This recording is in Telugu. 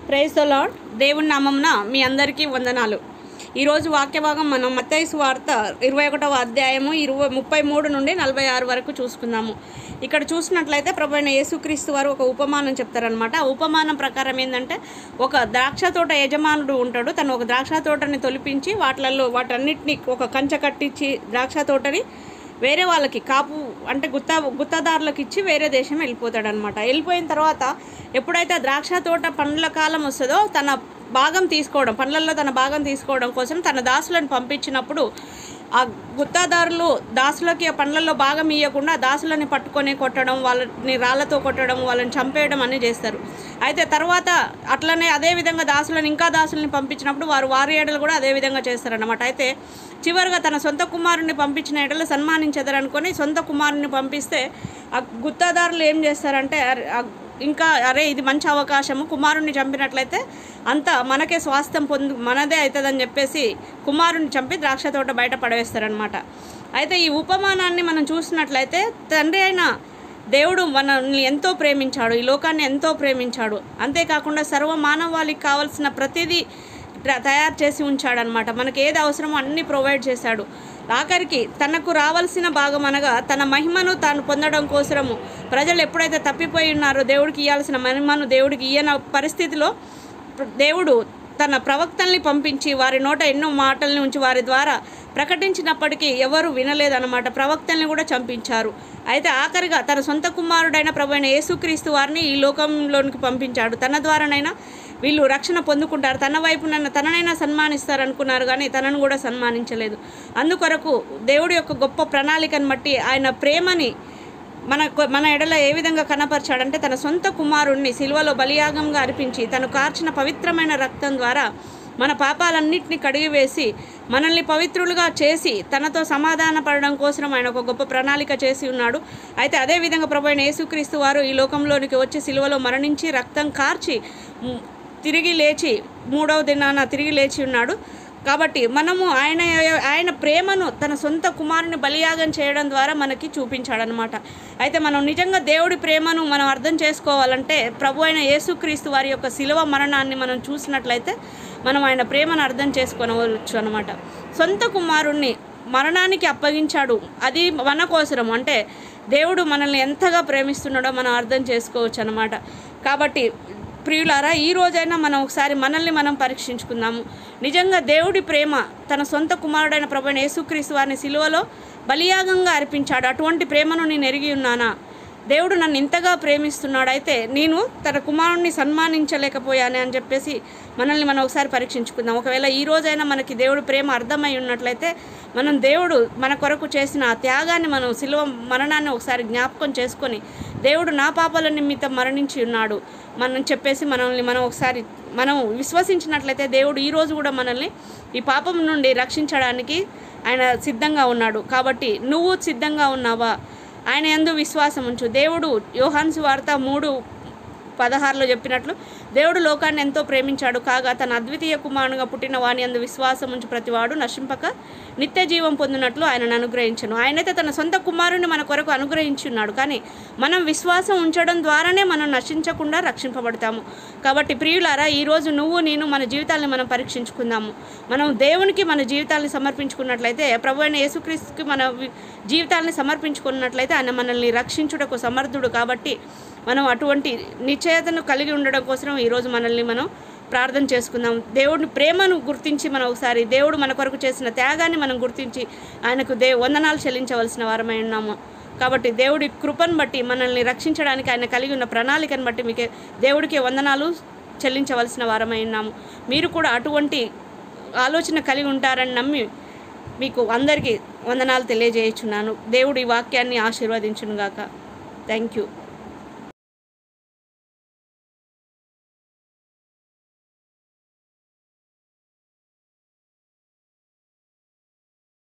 ప్రైజ్ ద లాడ్ దేవుని నామంన మీ అందరికీ వందనాలు ఈరోజు వాక్య భాగం మనం మత్తయి వార్త ఇరవై ఒకటవ అధ్యాయము ఇరవై ముప్పై మూడు నుండి నలభై ఆరు వరకు చూసుకుందాము ఇక్కడ చూసినట్లయితే ప్రభు అయిన యేసుక్రీస్తు వారు ఒక ఉపమానం చెప్తారనమాట ఆ ఉపమానం ప్రకారం ఏంటంటే ఒక ద్రాక్ష తోట యజమానుడు ఉంటాడు తను ఒక ద్రాక్ష తోటని తొలిపించి వాటిలలో వాటన్నిటిని ఒక కంచె కట్టించి ద్రాక్ష తోటని వేరే వాళ్ళకి కాపు అంటే గుత్త గుత్తదారులకు ఇచ్చి వేరే దేశం వెళ్ళిపోతాడు అనమాట వెళ్ళిపోయిన తర్వాత ఎప్పుడైతే ద్రాక్ష తోట పండ్ల కాలం వస్తుందో తన భాగం తీసుకోవడం పండ్లల్లో తన భాగం తీసుకోవడం కోసం తన దాసులను పంపించినప్పుడు ఆ గుత్తాదారులు దాసులకి ఆ పండ్లలో భాగం ఇవ్వకుండా దాసులని పట్టుకొని కొట్టడం వాళ్ళని రాళ్ళతో కొట్టడం వాళ్ళని చంపేయడం అన్నీ చేస్తారు అయితే తర్వాత అట్లనే అదే విధంగా దాసులను ఇంకా దాసులని పంపించినప్పుడు వారు వారి ఏడలు కూడా అదే విధంగా చేస్తారన్నమాట అయితే చివరిగా తన సొంత కుమారుని పంపించిన ఎడలు సన్మానించదరనుకొని సొంత కుమారుని పంపిస్తే ఆ గుత్తాదారులు ఏం చేస్తారంటే అరే, ఆ ఇంకా అరే ఇది మంచి అవకాశము కుమారుణ్ణి చంపినట్లయితే అంతా మనకే స్వాస్థ్యం పొందు మనదే అవుతుందని చెప్పేసి కుమారుణ్ణి చంపి ద్రాక్ష తోట బయట పడవేస్తారనమాట అయితే ఈ ఉపమానాన్ని మనం చూసినట్లయితే తండ్రి అయిన దేవుడు మనల్ని ఎంతో ప్రేమించాడు ఈ లోకాన్ని ఎంతో ప్రేమించాడు అంతేకాకుండా సర్వ మానవాళికి కావలసిన ప్రతిదీ త- తయారు చేసి ఉంచాడనమాట మనకి ఏది అవసరమో అన్నీ ప్రొవైడ్ చేశాడు ఆఖరికి తనకు రావాల్సిన భాగం అనగా తన మహిమను తాను పొందడం కోసము ప్రజలు ఎప్పుడైతే తప్పిపోయి ఉన్నారో దేవుడికి ఇవ్వాల్సిన మహిమను దేవుడికి ఇయ్యన పరిస్థితిలో దేవుడు తన ప్రవక్తల్ని పంపించి వారి నోట ఎన్నో మాటల్ని ఉంచి వారి ద్వారా ప్రకటించినప్పటికీ ఎవరు వినలేదన్నమాట ప్రవక్తల్ని కూడా చంపించారు అయితే ఆఖరిగా తన సొంత కుమారుడైన ప్రభు అయిన యేసుక్రీస్తు వారిని ఈ లోకంలోనికి పంపించాడు తన ద్వారానైనా వీళ్ళు రక్షణ పొందుకుంటారు తన వైపునైనా తననైనా సన్మానిస్తారు అనుకున్నారు కానీ తనను కూడా సన్మానించలేదు అందుకొరకు దేవుడి యొక్క గొప్ప ప్రణాళికను బట్టి ఆయన ప్రేమని మన మన ఎడల ఏ విధంగా కనపరిచాడంటే తన సొంత కుమారుణ్ణి సిల్వలో బలియాగంగా అర్పించి తను కార్చిన పవిత్రమైన రక్తం ద్వారా మన పాపాలన్నింటినీ కడిగివేసి మనల్ని పవిత్రులుగా చేసి తనతో సమాధాన పడడం కోసం ఆయన ఒక గొప్ప ప్రణాళిక చేసి ఉన్నాడు అయితే అదే విధంగా ప్రభు అయిన యేసుక్రీస్తు వారు ఈ లోకంలోనికి వచ్చి సిలువలో మరణించి రక్తం కార్చి మ్, తిరిగి లేచి మూడవ దినాన తిరిగి లేచి ఉన్నాడు కాబట్టి మనము ఆయన ఆయన ప్రేమను తన సొంత కుమారుని బలియాగం చేయడం ద్వారా మనకి చూపించాడనమాట అయితే మనం నిజంగా దేవుడి ప్రేమను మనం అర్థం చేసుకోవాలంటే ప్రభు అయిన యేసుక్రీస్తు వారి యొక్క శిలువ మరణాన్ని మనం చూసినట్లయితే మనం ఆయన ప్రేమను అర్థం చేసుకోవచ్చు అనమాట సొంత కుమారుణ్ణి మరణానికి అప్పగించాడు అది మన కోసరం అంటే దేవుడు మనల్ని ఎంతగా ప్రేమిస్తున్నాడో మనం అర్థం చేసుకోవచ్చు అనమాట కాబట్టి ప్రియులారా ఈ రోజైనా మనం ఒకసారి మనల్ని మనం పరీక్షించుకుందాము నిజంగా దేవుడి ప్రేమ తన సొంత కుమారుడైన ప్రభుని యేసుక్రీస్తు వారిని సిలువలో బలియాగంగా అర్పించాడు అటువంటి ప్రేమను నేను ఎరిగి ఉన్నానా దేవుడు నన్ను ఇంతగా ప్రేమిస్తున్నాడు అయితే నేను తన కుమారుణ్ణి సన్మానించలేకపోయానే అని చెప్పేసి మనల్ని మనం ఒకసారి పరీక్షించుకుందాం ఒకవేళ ఈ రోజైనా మనకి దేవుడి ప్రేమ అర్థమై ఉన్నట్లయితే మనం దేవుడు మన కొరకు చేసిన ఆ త్యాగాన్ని మనం సిలువ మరణాన్ని ఒకసారి జ్ఞాపకం చేసుకొని దేవుడు నా పాపాల నిమిత్తం మరణించి ఉన్నాడు మనం చెప్పేసి మనల్ని మనం ఒకసారి మనం విశ్వసించినట్లయితే దేవుడు ఈ రోజు కూడా మనల్ని ఈ పాపం నుండి రక్షించడానికి ఆయన సిద్ధంగా ఉన్నాడు కాబట్టి నువ్వు సిద్ధంగా ఉన్నావా ఆయన ఎందు విశ్వాసం ఉంచు దేవుడు యోహాన్స్ వార్త మూడు పదహారులో చెప్పినట్లు దేవుడు లోకాన్ని ఎంతో ప్రేమించాడు కాగా తన అద్వితీయ కుమారునిగా పుట్టిన వాని అందు విశ్వాసం ఉంచి ప్రతివాడు నశింపక నిత్య జీవం పొందినట్లు ఆయనను అనుగ్రహించను ఆయనైతే తన సొంత కుమారుని మన కొరకు అనుగ్రహించున్నాడు కానీ మనం విశ్వాసం ఉంచడం ద్వారానే మనం నశించకుండా రక్షింపబడతాము కాబట్టి ప్రియులారా ఈరోజు నువ్వు నేను మన జీవితాన్ని మనం పరీక్షించుకుందాము మనం దేవునికి మన జీవితాన్ని సమర్పించుకున్నట్లయితే ప్రభు అయిన యేసుక్రీస్తుకి మన వి- జీవితాన్ని సమర్పించుకున్నట్లయితే ఆయన మనల్ని రక్షించుటకు సమర్థుడు కాబట్టి మనం అటువంటి నిశ్చయతను కలిగి ఉండడం కోసం ఈరోజు మనల్ని మనం ప్రార్థన చేసుకుందాం దేవుడిని ప్రేమను గుర్తించి మనం ఒకసారి దేవుడు మన కొరకు చేసిన త్యాగాన్ని మనం గుర్తించి ఆయనకు దే వందనాలు చెల్లించవలసిన వారమై ఉన్నాము కాబట్టి దేవుడి కృపను బట్టి మనల్ని రక్షించడానికి ఆయన కలిగి ఉన్న ప్రణాళికను బట్టి మీకు దేవుడికి వందనాలు చెల్లించవలసిన వారమై ఉన్నాము మీరు కూడా అటువంటి ఆలోచన కలిగి ఉంటారని నమ్మి మీకు అందరికీ వందనాలు తెలియజేయుచున్నాను దేవుడి వాక్యాన్ని ఆశీర్వదించునుగాక థ్యాంక్ యూ